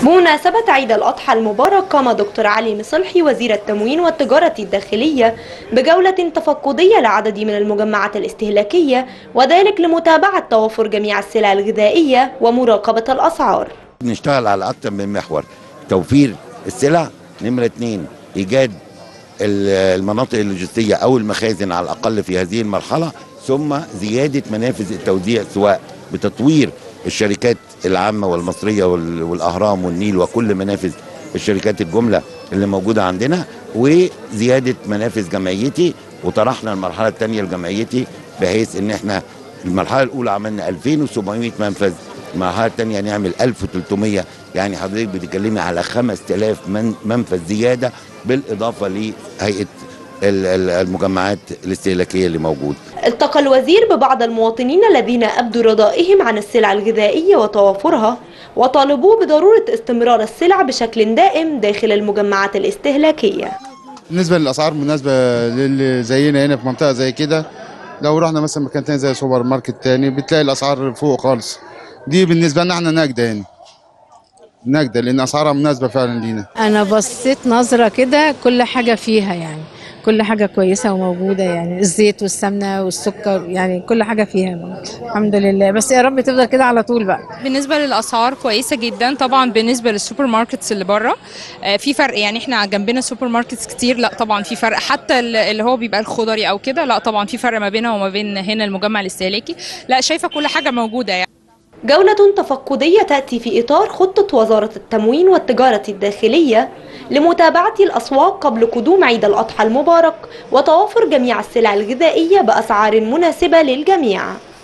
بمناسبة عيد الأضحى المبارك قام دكتور علي مصلحي وزير التموين والتجارة الداخلية بجولة تفقدية لعدد من المجمعات الاستهلاكية وذلك لمتابعة توافر جميع السلع الغذائية ومراقبة الأسعار بنشتغل على اكتر من محور توفير السلع نمره اتنين ايجاد ال- المناطق اللوجستيه او المخازن على الاقل في هذه المرحله ثم زياده منافذ التوزيع سواء بتطوير الشركات العامه والمصريه وال- والاهرام والنيل وكل منافذ الشركات الجمله اللي موجوده عندنا وزياده منافذ جمعيتي وطرحنا المرحله الثانيه لجمعيتي بحيث ان احنا المرحله الاولى عملنا 2700 منفذ المرحله الثانيه نعمل 1300 يعني حضرتك بتتكلمي على 5000 من منفذ زياده بالاضافه لهيئه ال- ال- المجمعات الاستهلاكيه اللي موجوده التقى الوزير ببعض المواطنين الذين أبدوا رضائهم عن السلع الغذائية وتوافرها وطالبوا بضرورة استمرار السلع بشكل دائم داخل المجمعات الاستهلاكية بالنسبه للاسعار مناسبه للي زينا هنا في منطقه زي كده لو رحنا مثلا مكان تاني زي سوبر ماركت تاني بتلاقي الاسعار فوق خالص دي بالنسبه لنا احنا نجده هنا نجده لان اسعارها مناسبه فعلا لينا انا بصيت نظره كده كل حاجه فيها يعني كل حاجه كويسه وموجوده يعني الزيت والسمنه والسكر يعني كل حاجه فيها الحمد لله بس يا رب تفضل كده على طول بقى بالنسبه للاسعار كويسه جدا طبعا بالنسبه للسوبر ماركتس اللي بره آه، في فرق يعني احنا جنبنا سوبر ماركتس كتير لا طبعا في فرق حتى ال- اللي هو بيبقى الخضري او كده لا طبعا في فرق ما بينها وما بين هنا المجمع الاستهلاكي لا شايفه كل حاجه موجوده يعني جولة تفقدية تأتي في إطار خطة وزارة التموين والتجارة الداخلية لمتابعة الأسواق قبل قدوم عيد الأضحى المبارك وتوافر جميع السلع الغذائية بأسعار مناسبة للجميع